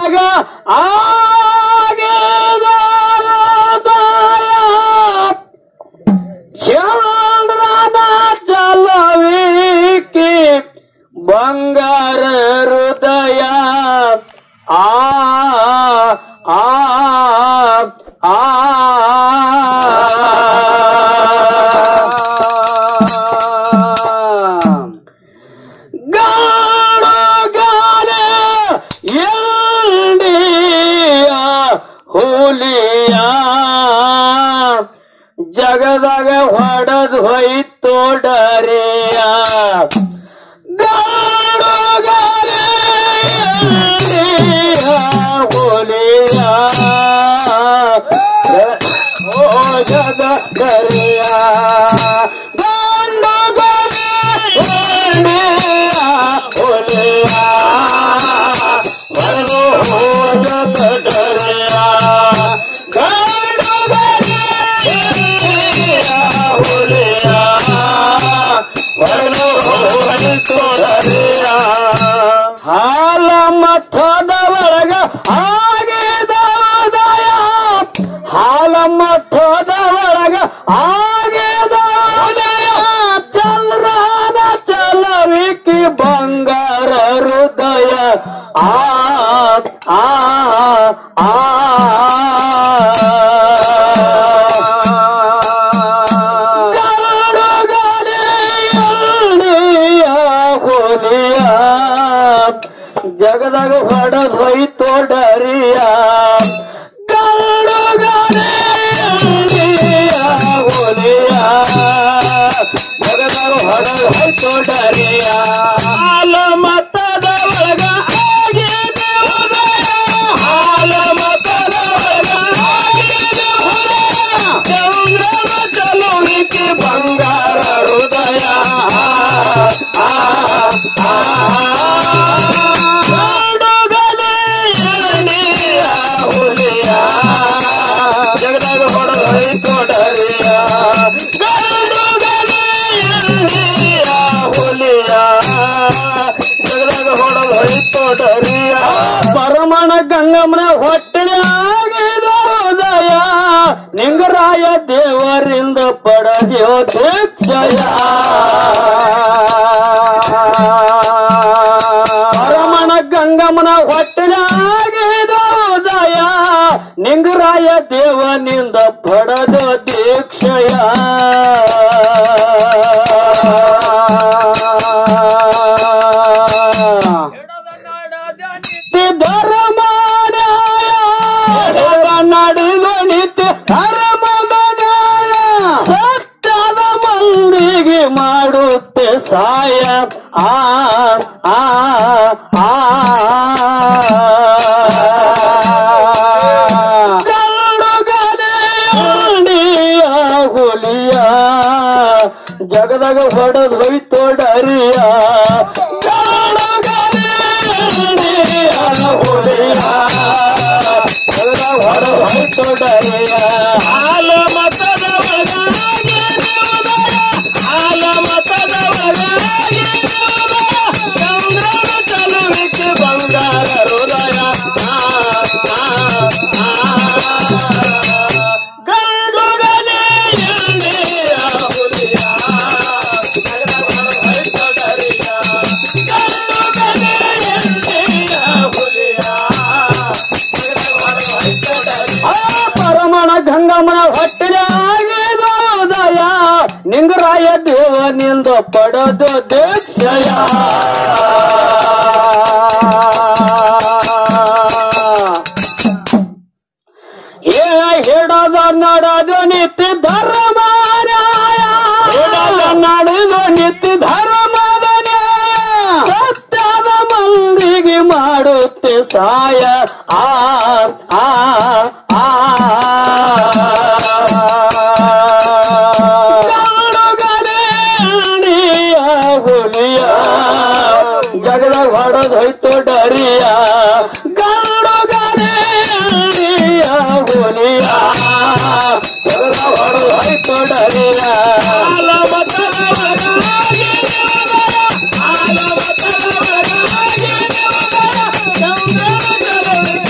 ಆಗ ಆಗಿದ ಹೃದಯ ಚಂದ್ರನ ಚಲವಿಕೆ ಬಂಗಾರ ಹೃದಯ ಆ ಆ ಆ ಗಾಢಗಾಲೆ ಎಂಡಿಯ ಹುಲಿಯ ಜಗದಾಗ ಹೊಡೆದು ಹೋಯ್ತು ಡರಿಯ ಗಾಢಗಾಲೆ ಎಂಡಿಯ ಹುಲಿಯ ಓ ಜಗ ಡರಿಯ ಗಾಢಗಾಲೆ ಎಂಡಿಯ ಹುಲಿಯ ಹೊರಗು ಹೋದ ಡರಿಯ ಗಾಢಗಾಲೆ ಹುಲಿಯ ಹೊರಗು ಹೋಯಿತು ಡರಿಯ ಹಾಲ ಮಥದ ಒಳಗ ಆಗಿದ ಉದಯ ಹಾಲ ಮಥದ ಒಳಗ ಆಗಿದ ಉದಯ ಚಲ್ರಾದ ಚಲವಿಕಿ ಬಂಗಾರ ಹೃದಯ ಆ ಆ ಆ ಗರುಡಗಲೆಯಲ್ಲಿಯ ಹುಲಿಯ ಜಗದಾಗ ಹೊಡೆದ್ ಹೋಯ್ತು ಡರಿಯ ಗರುಡಗಲೆಯಲ್ಲಿಯ ಹುಲಿಯ ಜಗದಾಗ ಹೊಡೆದ್ ಹೋಯ್ತು ಡರಿಯ ಹಾಲ ಮತದ ಒಳಗ ಆಗಿದೆ ಉದಯ ಹಾಲ ಮತದ ಒಳಗ ಆಗಿದೆ ಉದಯ ಚಂದ್ರನ ಚಲುವಿಕೆ ಬಂಗಾರ ಹೃದಯ ಆ, ಆ, ನೋಡುಗಲೇ ಎಣ್ಣೆಯ ಹುಲಿಯ ಜಗದಾಗ ಹೊಡೆದೊಯ್ತು ಡರಿಯ ಗರುಡುಗಲೇ ಎಣ್ಣೆಯ ಹುಲಿಯ ಜಗದಾಗ ಹೊಡೆದೊಯ್ತು ಡರಿಯ ಪರಮಣ ಗಂಗಮ್ಮನ ಹೊಟ್ಟೆ ಆಗಿದ ಹೃದಯ ನಿಂಗರಾಯ ದೇವರಿಂದ ಪಡೆದ್ಯೋ ದೀಕ್ಷಯ ಪರಮಣ ಗಂಗಮ್ಮನ ಹೊಟ್ಟೆ ಆಗಿದ ಹೃದಯ ನಿಂಗರಾಯ ದೇವನಿಂದ ಪಡೆದ ದೀಕ್ಷಯ ಧರ್ಮ ನಡೆದು ನಿತ್ಯ ಧರ್ಮದ ನ್ಯಾಯ ಸತ್ಯದ ಮಂದಿಗೆ ಮಾಡುತ್ತೆ ಸಾಯ ಆ ಆ ಆ ಗರುಡಗಲೆಯ ಹುಲಿಯ ಜಗದಾಗ ಹೊಡೆದು ಹೋಯ್ತು ಡರಿಯ ಗರುಡಗಲೆಯ ಹುಲಿಯ ಜಗದಾಗ ಹೊಡೆದು ಹೋಯ್ತು ಡರಿಯ ಹಾಲ ಮತದ ಒಳಗಾಗಿ ಉದಯ ಹಾಲ ಮತದ ಒಳಗಾಗಿ ಉದಯ ಚಂದ್ರನ ಚಲುವಿಕೆ ಬಂಗಾರ ಹೃದಯ ಆ, ಆ, ಆ. ಗರುಡಗಲೆ ಎಣ್ಣೆಯ ಹುಲಿಯ ಜಗದಾಗ ಹೊಡೆದು ಹೋಯ್ತು ಡರಿಯ ಗರುಡಗಲೆ ಎಣ್ಣೆಯ ಹುಲಿಯ ಆ ಪರಮಣ ಗಂಗಮ್ಮನ ಹೊಟ್ಟೆಲೆ ಆಗಿದ ಉದಯ ನಿಂಗರಾಯ ದೇವನಿಂದ ಪಡೆದ ದೀಕ್ಷಯ ಏ ಹಿಡದ ನಡೆದು ನಿತ್ಯ ಧರ್ಮ ನ್ಯಾಯ ಹಿಡದ ನಡೆದು ನಿತ್ಯ ಧರ್ಮದ ನ್ಯಾಯ ಸತ್ಯದ ಮಂದಿಗೆ ಮಾಡುತ್ತೆ ಸಾಯ ಆ ಆ ಆ ಗರುಡಗಲೆಯ ಹುಲಿಯ ಜಗದಾಗ ಹೊಡೆದು ಹೋಯ್ತು ಡರಿಯ ಗರುಡಗಲೆಯ ಹುಲಿಯ ಜಗದಾಗ ಹೊಡೆದು ಹೋಯ್ತು ಡರಿಯ ಹಾಲ ಮತದ ಒಳಗಾಗಿ ಹಾಲ ಮತದ ಒಳಗಾಗಿ ಚಂದ್ರನ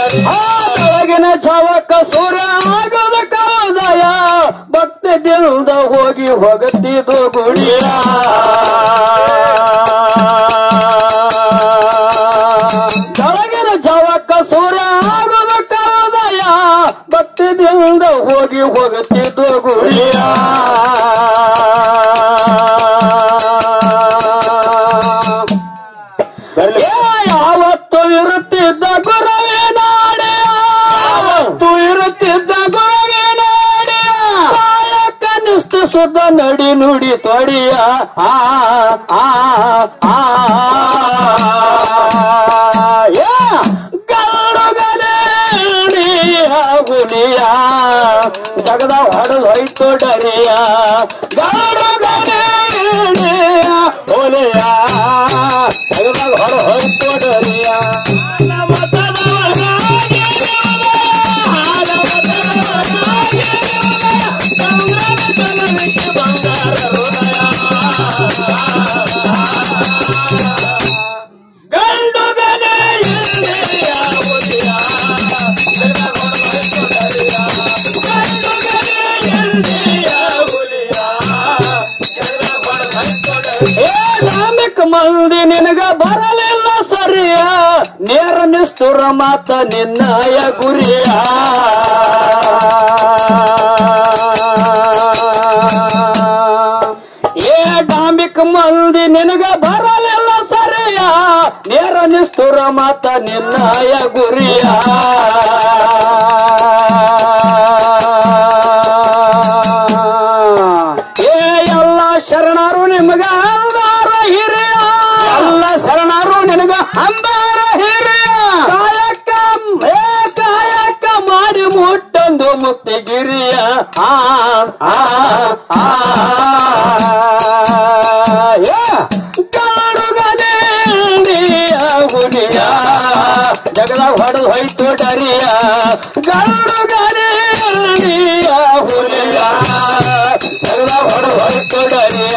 ಆ ಬೆಳಗಿನ ಛಾವಕ್ಕ ಸೂರ್ಯ ಆಗದ ಕಾದಯ ಭಕ್ತಿ ದಿಲ್ದ ಹೋಗಿ ಹೋಗುತ್ತಿದ್ದು ಗುಡಿಯ ಬೆಳಗಿನ ಛಾವಕ್ಕ ಸೂರ್ಯ ಆಗದ ಕಾದಯ ಭಕ್ತಿ ದಿಲ್ದ ಹೋಗಿ ಹೋಗುತ್ತಿದ್ದು ಗುಡಿಯ ಏ, ಯಾವತ್ತು ಇರುತ್ತಿದ್ದ ಗುರುವೇ ನಾಡೆ ಯಾವತ್ತು ಇರುತ್ತಿದ್ದ ಗುರುವೇ ನಾಡೆ ಕಾಯಕ ನಿಷ್ಠ ಶುದ್ಧ ನಡಿ ನುಡಿ ತೊಡಿಯ ಆ ಆ ಆ ಏ, ಗರುಡುಗನೇ ಗುಲಿಯ ಜಗದ ಹೊಡೆದು ಹೋಯ್ತು ಡರಿಯ ಗರುಡುಗನೇ ಓಲೆಯ ಜಗದಾಗ ಹೊರ ಹೋಯ್ತು ಡರಿಯ ಗಂಡುಗನೇ ಎಣ್ಣೆಯ ಹುಲಿಯ ಏ ಧಾರ್ಮಿಕ ಮಂದಿ ನಿನಗ ಬರಲಿಲ್ಲ ಸರಿಯ ನೇರ ನಿಷ್ಠುರ ಮಾತ ನಿನ್ನಯ ಗುರಿಯ ಏ ಡಾಂಬಿಕ ಮಂದಿ ನಿನಗ ಬರಲಿಲ್ಲ ಸರಿಯ ನೇರ ನಿಷ್ಠುರ ಮಾತ ನಿನ್ನಯ ಗುರಿಯ ಏ ಎಲ್ಲ ಶರಣರು ನಿಮಗ ಅಂದಾರ ಹಿರಿಯ ಎಲ್ಲ ಶರಣರು ನಿನಗ ಅಂದಾರ ಹಿರಿಯ ಕಾಯಕ ಏ ಕಾಯಕ ಮಾಡಿ ಮುಟ್ಟೊಂದು ಮುಕ್ತಿಗಿರಿಯ ಆ ಆ ಆ ಏ ಕಾಡುಗನೇ ಹುಲಿಯ ಜಗದ ಹೊಡೆದು ಹೋಯ್ತು ಡರಿಯ ಗರುಡುಗನೇ ಹುಲಿಯ ಜಗದ ಹೊಡೆದು ಹೋಯ್ತು ಡರಿಯ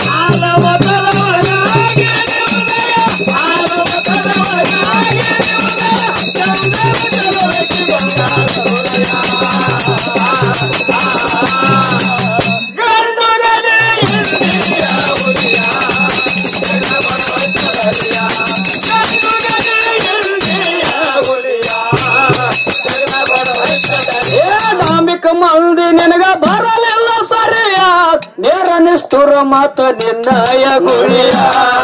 ಗರುಡುಗನೇ ಏ ಡಾಂಬಿಕ ಮಂದಿ ನಿನಗ ಬರಲಿಲ್ಲ ಸರಿಯ ನೇರ ನಿಷ್ಠುರ ಮಾತ ನಿನ್ನಯ ಗುರಿಯ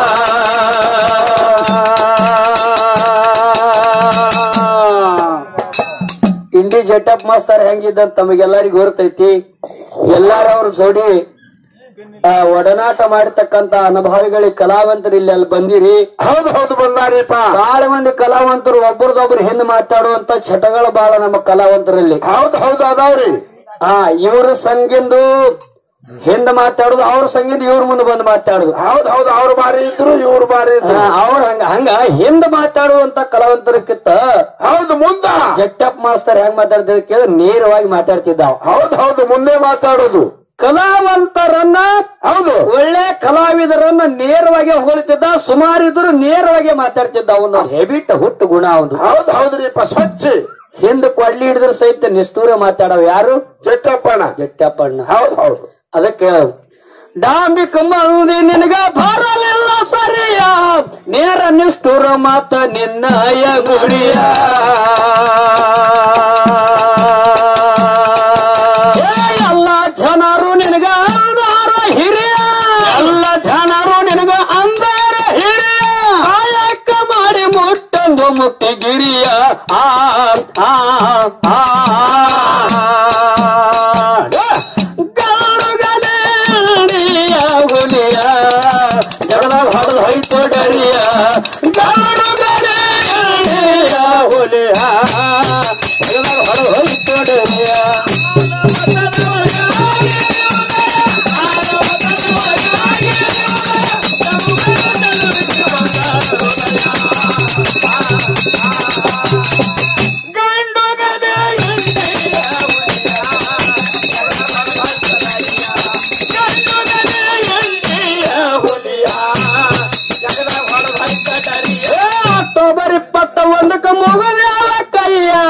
ಇಂಡಿ ಜಟಪ್ ಮಾಸ್ತರ್ ಹೆಂಗಿದ್ದಂತ ತಮಗೆಲ್ಲರಿಗೂ ಗೊತ್ತೈತಿ ಎಲ್ಲಾರ ಅವ್ರ ಜೋಡಿ ಆ, ಒಡನಾಟ ಮಾಡಿರ್ತಕ್ಕಂತ ಅನುಭವಿಗಳಿಗೆ ಕಲಾವಂತರು ಇಲ್ಲಿ ಅಲ್ಲಿ ಬಂದಿರಿ ಹೌದು ಹೌದು ಬಂದಾರಿಪ್ಪ ಬಹಳ ಮಂದಿ ಕಲಾವಂತರು ಒಬ್ಬರದೊಬ್ರು ಹಿಂದ್ ಮಾತಾಡುವಂತ ಚಟಗಳು ಬಹಳ ನಮ್ಮ ಕಲಾವಂತರಲ್ಲಿ ಹೌದು ಹೌದು ಅದಾವ್ರಿ ಆ ಇವ್ರ ಸಂಗಿಂದು ಹಿಂದ್ ಮಾತಾಡುದು ಅವ್ರ ಸಂಗಿಂದ ಇವ್ರ ಮುಂದೆ ಬಂದು ಮಾತಾಡುದು ಹೌದು ಹೌದು ಅವ್ರು ಬಾರಿ ಇದ್ರು ಇವ್ರು ಬಾರಿ ಇದ್ರು ಅವ್ರ ಹಂಗ ಹಂಗ ಹಿಂದ್ ಮಾತಾಡುವಂತ ಕಲಾವಂತರಕ್ಕಿಂತ ಹೌದು ಮುಂದ ಜಟ್ಟಪ್ ಮಾಸ್ತರ್ ಹೆಂಗ್ ಮಾತಾಡ್ತಿದ್ ಕೇಳಿದ್ರೆ ನೇರವಾಗಿ ಮಾತಾಡ್ತಿದ್ದಾವ ಹೌದು ಹೌದು ಮುಂದೆ ಮಾತಾಡೋದು ಕಲಾವಂತರನ್ನ ಹೌದು ಒಳ್ಳೆ ಕಲಾವಿದರನ್ನ ನೇರವಾಗಿ ಹೊಗಳ್ತಿದ್ದ ಸುಮಾರು ಇದ್ರು ನೇರವಾಗಿ ಮಾತಾಡ್ತಿದ್ದ ಅವನು ಹೆಬಿಟ್ ಹುಟ್ಟು ಗುಣ ಅವನು ಹೌದು ಹೌದ್ರಿಪ್ಪ ಸ್ವಚ್ಛ ಹಿಂದ್ ಕೊಡ್ಲಿ ಹಿಡಿದ್ರೆ ಸಹಿತ ನಿಷ್ಠೂರ ಮಾತಾಡವ ಯಾರು ಚಟ್ಟಪ್ಪಣ ಜಟ್ಟಪ್ಪಣ್ಣ ಹೌದು ಹೌದು ಅದಕ್ಕೆ ಡಾಂಬಿಕ ಮಂದಿ ನಿನಗ ಬರಲಿಲ್ಲ ಸರಿಯ ನೇರ ನಿಷ್ಠುರ ಮಾತ ನಿನ್ನಯ ಗುರಿಯ ಏ, ಎಲ್ಲ ಜನರು ನಿನಗ ಅಂದಾರ ಹಿರಿಯ ಎಲ್ಲ ಜನರು ನಿನಗ ಅಂದಾರ ಹಿರಿಯ ಕಾಯಕ ಮಾಡಿ ಮುಟ್ಟಂದು ಮುಕ್ತಿಗಿರಿಯ ಆ ಆ ಆ ಗರುಡುಗನೇಣಿಯ ಹುಲಿಯ ಜಗದ ಹೊಡೆದು ಹೋಯ್ತು ಡರಿಯ ಗರುಡುಗನೇಣಿಯ ಹುಲಿಯ ಜಗದ ಹೊಡೆದು ಹೋಯ್ತು ಡರಿಯ ಏ, ಅಕ್ಟೋಬರ್ ಇಪ್ಪತ್ತ ಒಂದಕ್ಕೆ ಮುಗಿದ ಕೈಯ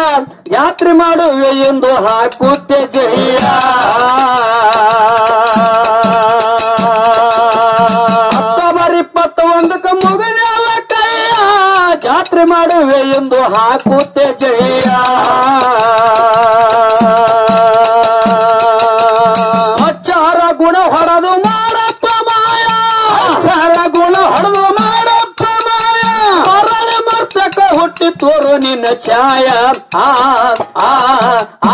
ಜಾತ್ರೆ ಮಾಡುವೆ ಎಂದು ಹಾಕುತ್ತೆ ಜಯ ಅಕ್ಟೋಬರ್ ಇಪ್ಪತ್ತೊಂದಕ್ಕೆ ಮುಗಿದೇವ ಕೈಯ ಜಾತ್ರೆ ಮಾಡುವೆ ಎಂದು ಹಾಕುತ್ತೆ ಜಯ ಅಚ್ಚಾರ ಗುಣ ಹೊಡೆದು ಮಾಡಪ್ಪ ಮಾಯ ಅಚ್ಚಾರ ಗುಣ ಹೊಡೆದು ಮಾಡಪ್ಪ ಮಾಯ ಹೊರಳೆ ಮರ್ತಕ ಹುಟ್ಟಿ ತೋರು ನಿನ್ನ ಛಾಯ ಆ ಆ ಆ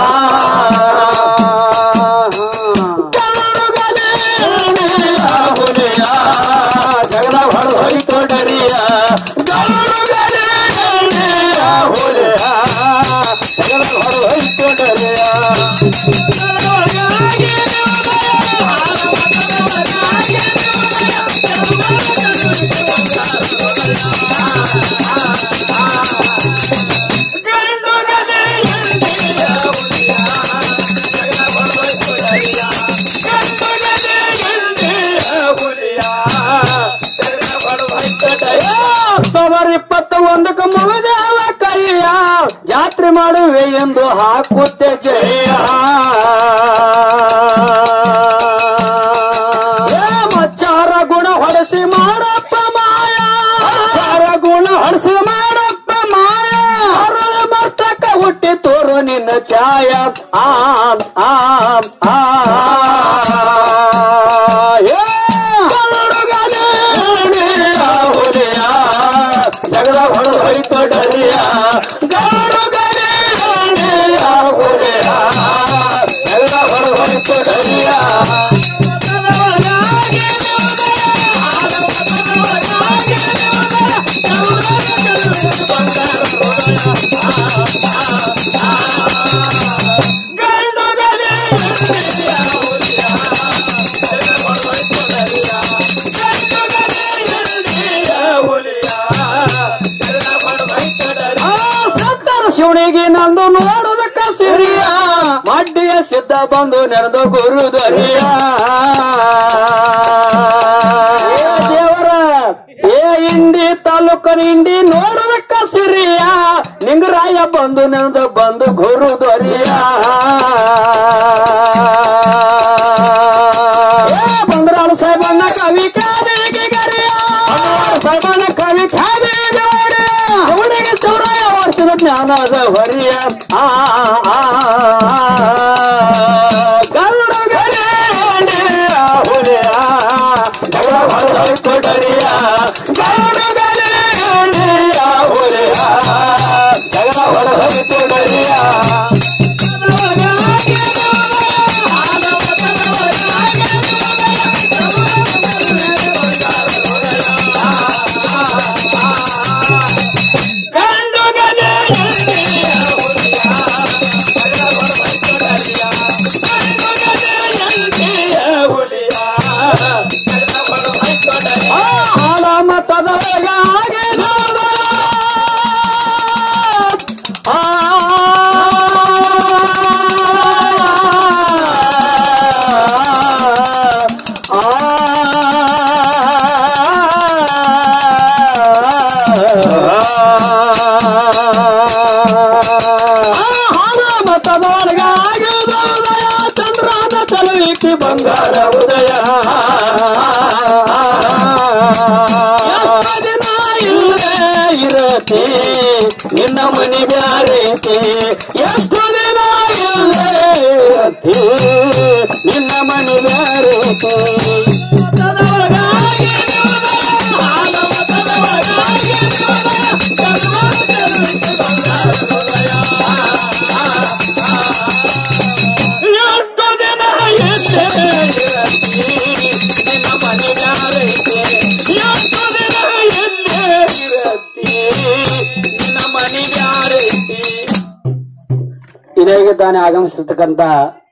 ಕರುಳುಗಲೇ ಹುಲಿಯ ಜಗಳ ಹೊಡೆದು ಹೋಯ್ತು ಡರಿಯ ಕರುಳುಗಲೇ ಹುಲಿಯ ಜಗಳ ಹೊಡೆದು ಹೋಯ್ತು ಡರಿಯ ಅಕ್ಟೋಬರ್ ಇಪ್ಪತ್ತ ಒಂದಕ್ಕೆ ಮುಗಿದೇವ ಕೈಯ ಜಾತ್ರೆ ಮಾಡುವೆ ಎಂದು ಹಾಕುತ್ತೆ ಜಯ ಏ ಮಚ್ಚಾರ ಗುಣ ಹೊಡೆಸಿ ಮಾಡಪ್ಪ ಮಾಯ ಮಚ್ಚಾರ ಗುಣ ಹೊಡೆಸಿ ಮಾಡಪ್ಪ ಮಾಯ ಅರಳ ಮರ್ತಕ ಹುಟ್ಟಿ ತೋರು ನಿನ್ನ ಛಾಯ ಆ ಆ ಆ ಏ ಕರುಳುಗಲೇ ಹುಲಿಯ ಜಗಳ ಹೊಡೆದು ಹೋಯ್ತು ಡರಿಯ ಕರುಳುಗಲೇ ಹುಲಿಯ ಜಗಳ ಹೊಡೆದು ಹೋಯ್ತು ಡರಿಯ ಆ ಸತ್ತರ ಶಿವನಿಗೆ ನಂದು ನೋಡುದಕ್ಕ ಸಿರಿಯ ಮಡ್ಡಿಯ ಸಿದ್ಧ ಬಂದು ನೆರೆದು ಗುರು ದರಿಯ ಏ ದೇವರ ಏ ಇಂಡಿ ತಾಲೂಕನ ಇಂಡಿ ನೋಡುದಕ್ಕ ಸಿರಿಯ ನಿಂಗರಾಯ ಬಂದು ನೆನೆದು ಬಂದು ಗುರು ದೊರಿಯ ಏ ಬಂದ್ರಾಳ ಸಾಹೇಬಣ್ಣ ಕವಿ ಕಾದಿಗೆ ಗರಿಯ ಸಾಹೇಬಣ್ಣ ಕವಿ ಕಾದಿಗೆ ಅವನಿಗೆ ಸೌರಾಯ ವರ್ಷದ ಜ್ಞಾನದ ಹೊರಿಯ ಆ ಆ, ಆ, ಗರುಡಗರೇ ಹುಲಿಯ ಜಗಳ ಹೊರದೋಯ್ತು ಡರಿಯ ಗರುಡಗರೇ ಹುಲಿಯ ಜಗಳ ಹೊರದೋಯ್ತು ಡರಿಯ ಆಳ ಮತದೊಳಗಾಗಿ ಆ ಮತದೊಳಗಾಗಿ ಉದಯ ಚಂದ್ರನ ಚಲವಿಕ್ಕಿ ಬಂಗಾರ ಉದಯ ಎಷ್ಟು ದಿನ ಇಲ್ಲೇ ಇರತಿ ನಿನ್ನ ಮನಿ ಬ್ಯಾರೈತಿ ಎಷ್ಟು ದಿನ ಇಲ್ಲೇ ಇರತಿ ನಿನ್ನ ಮನಿ ಬ್ಯಾರೈತಿ ಎಷ್ಟು ದಿನ ಇಲ್ಲೇ ಇರತಿ ನಿನ್ನ ಮನಿ ಬ್ಯಾರೈತಿ ಎಷ್ಟು ದಿನ ಇಲ್ಲೇ ಇರತಿ ನಿನ್ನ ಮನಿ ಬ್ಯಾರೈತಿ ಇದಾಗಿ ತಾನೇ ಆಗಮಿಸಿರ್ತಕ್ಕಂತ